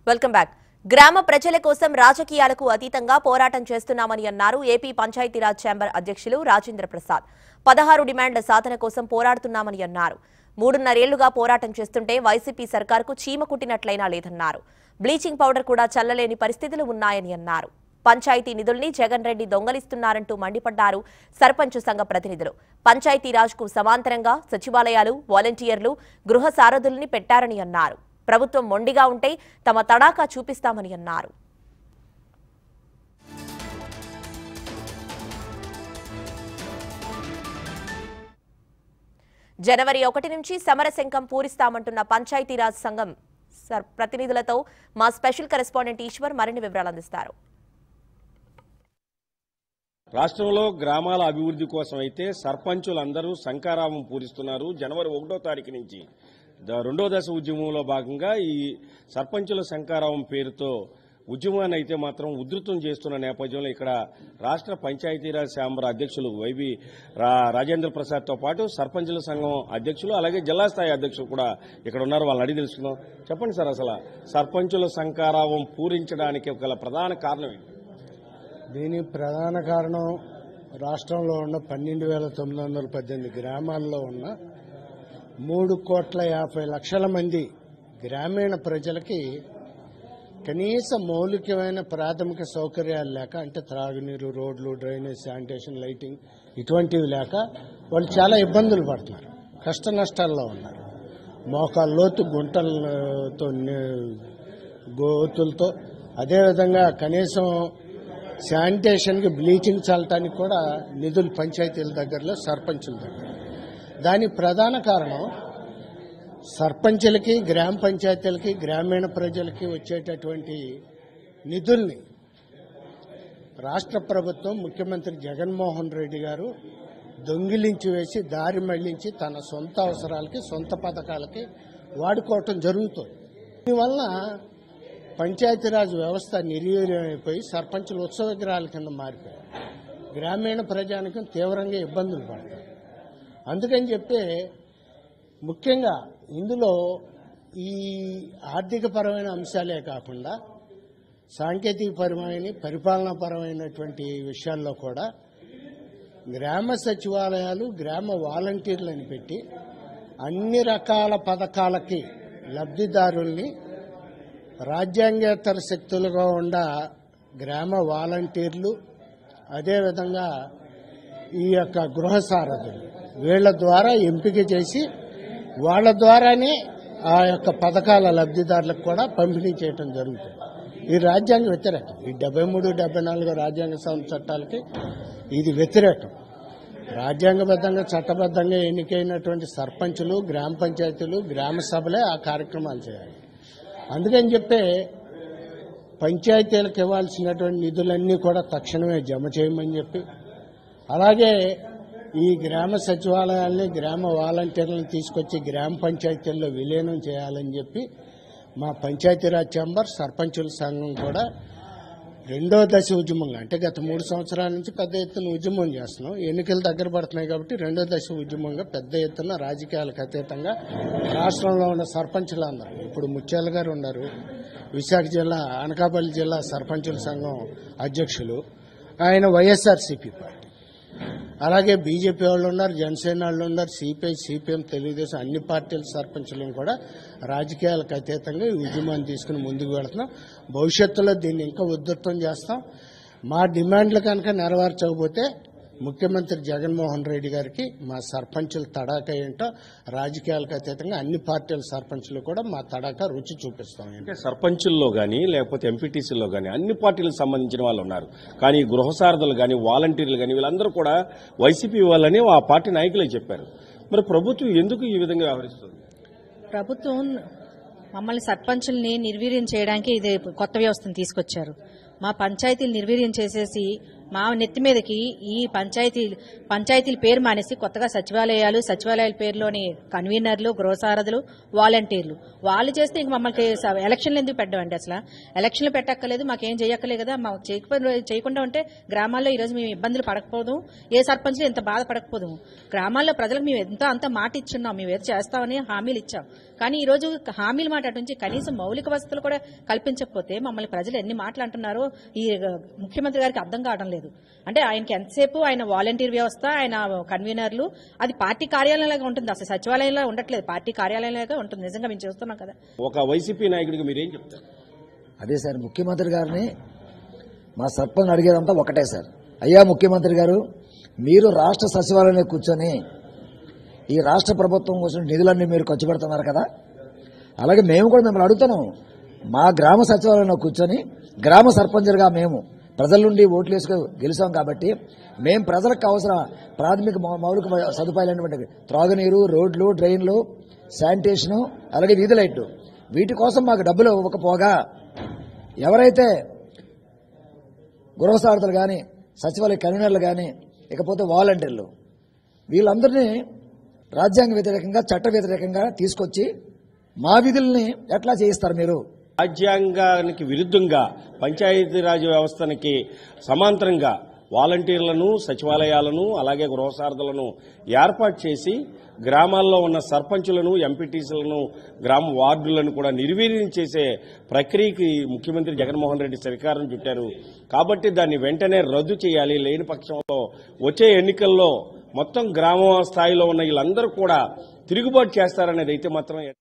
welcome back గ్రామ ప్రజల కోసం రాజకీయాలకు అతీతంగా పోరాటం చేస్తున్నామని అన్నారు ఏపీ పంచాయతీరాజ్ ఛాంబర్ అధ్యక్షులు రాజేంద్ర ప్రసాద్ పదహారు డిమాండ్ల సాధన కోసం పోరాడుతున్నామని అన్నారు మూడున్నరేళ్లుగా పోరాటం చేస్తుంటే వైసీపీ సర్కారుకు చీమ కుట్టినట్లయినా లేదన్నారు బ్లీచింగ్ పౌడర్ కూడా చల్లలేని పరిస్థితులు ఉన్నాయని అన్నారు పంచాయతీ నిధుల్ని జగన్ రెడ్డి దొంగలిస్తున్నారంటూ మండిపడ్డారు సర్పంచ్ సంఘ ప్రతినిధులు పంచాయతీరాజ్కు సమాంతరంగా సచివాలయాలు వాలంటీర్లు గృహ సారథుల్ని పెట్టారని అన్నారు ప్రభుత్వం మొండిగా ఉంటే తమ తడాకా చూపిస్తామని అన్నారు జనవరి ఒకటి నుంచి సమరశంఖం పూరిస్తామంటున్న పంచాయతీరాజ్ సంఘం సర్- ప్రతినిధులతో మా స్పెషల్ కరెస్పాండెంట్ ఈశ్వర్ మరిన్ని వివరాలు అందిస్తారు రాష్ట్రంలో గ్రామాల అభివృద్ధి కోసం అయితే సర్పంచులందరూ శంకారావం పూరిస్తున్నారు జనవరి ఒకటో తారీఖు నుంచి ద- రెండో దశ ఉద్యమంలో భాగంగా ఈ సర్పంచుల శంకారావం పేరుతో ఉద్యమాన్ని అయితే మాత్రం ఉధృతం చేస్తున్న నేపథ్యంలో ఇక్కడ రాష్ట్ర పంచాయతీరాజ్ శాంబర్ అధ్యక్షులు వైవి రా- రాజేంద్ర ప్రసాద్ తో పాటు సర్పంచుల సంఘం అధ్యక్షులు అలాగే జిల్లా స్థాయి అధ్యక్షులు కూడా ఇక్కడ ఉన్నారు వాళ్ళని అడిగి తెలుసుకుందాం చెప్పండి సార్ అసలు సర్పంచుల శంకారావం పూరించడానికి గల ప్రధాన కారణం ఏంటి దీని ప్రధాన కారణం రాష్ట్రంలో ఉన్న పన్నెండు వేల తొమ్మిది వందల పద్దెనిమిది గ్రామాల్లో ఉన్న మూడు కోట్ల యాభై లక్షల మంది గ్రామీణ ప్రజలకి కనీస మౌలికమైన ప్రాథమిక సౌకర్యాలు లేక అంటే త్రాగునీరు రోడ్లు డ్రైనేజ్ శానిటేషన్ లైటింగ్ ఇటువంటివి లేక వాళ్ళు చాలా ఇబ్బందులు పడుతున్నారు కష్ట నష్టాల్లో ఉన్నారు మోకాళ్ళ లోతు గుంటలతో ని- గోతులతో అదేవిధంగా కనీసం శానిటేషన్కి బ్లీచింగ్ చల్లటానికి కూడా నిధులు పంచాయతీల దగ్గరలో సర్పంచుల దగ్గర దాని ప్రధాన కారణం సర్పంచులకి గ్రామ పంచాయతీలకి గ్రామీణ ప్రజలకి వచ్చేటటువంటి నిధుల్ని రాష్ట్ర ప్రభుత్వం ముఖ్యమంత్రి జగన్మోహన్ రెడ్డి గారు దొంగిలించి వేసి దారి మళ్లించి తన సొంత అవసరాలకి సొంత పథకాలకి వాడుకోవటం జరుగుతుంది దీనివలన పంచాయతీరాజ్ వ్యవస్థ నిర్వీర్యమైపోయి సర్పంచులు ఉత్సవ విగ్రహాల కింద మారిపోయారు గ్రామీణ ప్రజానికం తీవ్రంగా ఇబ్బందులు పడతారు అందుకని చెప్పి ముఖ్యంగా ఇందులో ఈ ఆర్థికపరమైన అంశాలే కాకుండా సాంకేతికపరమైన పరిపాలనాపరమైనటువంటి విషయాల్లో కూడా గ్రామ సచివాలయాలు గ్రామ వాలంటీర్లను పెట్టి అన్ని రకాల పథకాలకి లబ్ధిదారుల్ని రాజ్యాంగేతర శక్తులుగా ఉన్న గ్రామ వాలంటీర్లు అదేవిధంగా ఈ యొక్క గృహ సారథులు వీళ్ళ ద్వారా ఎంపిక చేసి వాళ్ళ ద్వారానే ఆ యొక్క పథకాల లబ్ధిదారులకు కూడా పంపిణీ చేయడం జరుగుతుంది ఈ రాజ్యాంగ వ్యతిరేకం ఈ డెబ్బై మూడు డెబ్బై నాలుగు రాజ్యాంగ సవరణ చట్టాలకి ఇది వ్యతిరేకం రాజ్యాంగబద్ధంగా చట్టబద్ధంగా ఎన్నికైనటువంటి సర్పంచులు గ్రామ పంచాయతీలు గ్రామ సభలే ఆ కార్యక్రమాలు చేయాలి అందుకని చెప్పే పంచాయతీలకు ఇవ్వాల్సినటువంటి నిధులన్నీ కూడా తక్షణమే జమ చేయమని చెప్పి అలాగే ఈ గ్రామ సచివాలయాల్ని గ్రామ వాలంటీర్లను తీసుకొచ్చి గ్రామ పంచాయతీల్లో విలీనం చేయాలని చెప్పి మా పంచాయతీరాజ్ ఛాంబర్ సర్పంచుల సంఘం కూడా రెండో దశ ఉద్యమంగా అంటే గత మూడు సంవత్సరాల నుంచి పెద్ద ఎత్తున ఉద్యమం చేస్తున్నాం ఎన్నికలు దగ్గర పడుతున్నాయి కాబట్టి రెండో దశ ఉద్యమంగా పెద్ద ఎత్తున రాజకీయాలకు అతీతంగా రాష్ట్రంలో ఉన్న సర్పంచులందరూ ఇప్పుడు ముత్యాల గారు ఉన్నారు విశాఖ జిల్లా అనకాపల్లి జిల్లా సర్పంచుల సంఘం అధ్యక్షులు ఆయన వైఎస్ఆర్సీపీ పార్టీ అలాగే బీజేపీ వాళ్ళు ఉన్నారు జనసేన వాళ్ళు ఉన్నారు సిపిఐ సిపిఎం తెలుగుదేశం అన్ని పార్టీల సర్పంచులను కూడా రాజకీయాలకు అతీతంగా ఈ ఉద్యమాన్ని తీసుకుని ముందుకు వెళుతున్నాం భవిష్యత్తులో దీన్ని ఇంకా ఉధృతం చేస్తాం మా డిమాండ్లు కనుక నెరవేర్చకపోతే ముఖ్యమంత్రి జగన్మోహన్ రెడ్డి గారికి మా సర్పంచుల తడాక ఏంటో రాజకీయాలకు అతీతంగా అన్ని పార్టీల సర్పంచులు కూడా మా తడాక రుచి చూపిస్తాం అంటే సర్పంచుల్లో గానీ లేకపోతే ఎంపీటీసీల్లో గానీ అన్ని పార్టీలకు సంబంధించిన వాళ్ళు ఉన్నారు కానీ గృహ సారథులు గానీ వాలంటీర్లు గానీ వీళ్ళందరూ కూడా వైసీపీ వాళ్ళని ఆ పార్టీ నాయకులే చెప్పారు మరి ప్రభుత్వం ఎందుకు ఈ విధంగా వ్యవహరిస్తుంది ప్రభుత్వం మమ్మల్ని సర్పంచుల్ని నిర్వీర్యం చేయడానికి ఇది కొత్త వ్యవస్థను తీసుకొచ్చారు మా పంచాయతీలు నిర్వీర్యం చేసేసి మా నెత్తి మీదకి ఈ పంచాయతీ పంచాయతీల పేరు మానేసి కొత్తగా సచివాలయాలు సచివాలయాల పేరులోని కన్వీనర్లు గృహసారథులు వాలంటీర్లు వాళ్ళు చేస్తే ఇంక మమ్మల్ని స- ఎలక్షన్లు ఎందుకు పెట్టమండి అసలు ఎలక్షన్లు పెట్టక్కర్లేదు మాకేం చేయక్కర్లేదు కదా మాకు చేయకపో చేయకుండా ఉంటే గ్రామాల్లో ఈరోజు మేము ఇబ్బందులు పడకపోదు ఏ సర్పంచ్లు ఎంత బాధపడకపోదు గ్రామాల్లో ప్రజలకు మేము ఎంతో అంత మాట ఇచ్చున్నాం మేము ఏదో చేస్తామని హామీలు ఇచ్చాం కానీ ఈ రోజు హామీల మాట అటు నుంచి కనీసం మౌలిక వసతులు కూడా కల్పించకపోతే మమ్మల్ని ప్రజలు ఎన్ని మాటలు అంటున్నారో ఈ ముఖ్యమంత్రి గారికి అర్థం కావడం లేదు అంటే ఆయనకి ఎంతసేపు ఆయన వాలంటీర్ వ్యవస్థ ఆయన కన్వీనర్లు అది పార్టీ కార్యాలయంలాగా ఉంటుంది అసలు సచివాలయంలో ఉండట్లేదు పార్టీ కార్యాలయంలాగా ఉంటుంది నిజంగా మేము చూస్తున్నాం కదా ఒక వైసీపీ నాయకుడికి మీరేం చెప్తారు అదే సార్ ముఖ్యమంత్రి గారిని మా సర్పంచ్ అడిగేదంతా ఒకటే సార్ అయ్యా ముఖ్యమంత్రి గారు మీరు రాష్ట్ర సచివాలయంలో కూర్చొని ఈ రాష్ట్ర ప్రభుత్వం కోసం నిధులన్నీ మీరు ఖర్చు పెడుతున్నారు కదా అలాగే మేము కూడా మిమ్మల్ని అడుగుతున్నాం మా గ్రామ సచివాలయంలో కూర్చొని గ్రామ సర్పంచులుగా మేము ప్రజల నుండి ఓట్లు వేసుకు గెలిచాం కాబట్టి మేము ప్రజలకు కావాల్సిన ప్రాథమిక మౌ- మౌలిక సదుపాయాలైనటువంటి త్రాగునీరు రోడ్లు డ్రైన్లు శానిటేషను అలాగే వీధి లైట్లు వీటి కోసం మాకు డబ్బులు ఇవ్వకపోగా ఎవరైతే గృహసారథులు కానీ సచివాలయ కన్వీనర్లు కానీ ఇకపోతే వాలంటీర్లు వీళ్ళందరినీ రాజ్యాంగ వ్యతిరేకంగా చట్ట వ్యతిరేకంగా తీసుకొచ్చి మా విధుల్ని ఎట్లా చేయిస్తారు మీరు రాజ్యాంగానికి విరుద్ధంగా పంచాయతీరాజ్ వ్యవస్థనికి సమాంతరంగా వాలంటీర్లను సచివాలయాలను అలాగే గృహసారథులను ఏర్పాటు చేసి గ్రామాల్లో ఉన్న సర్పంచులను ఎంపీటీసీలను గ్రామ వార్డులను కూడా నిర్వీర్యం చేసే ప్రక్రియకి ముఖ్యమంత్రి జగన్మోహన్ రెడ్డి శ్రీకారం చుట్టారు కాబట్టి దాన్ని వెంటనే రద్దు చేయాలి లేని పక్షంలో వచ్చే ఎన్నికల్లో మొత్తం గ్రామ స్థాయిలో ఉన్న వీళ్ళందరూ కూడా తిరుగుబాటు చేస్తారనేది అయితే మాత్రం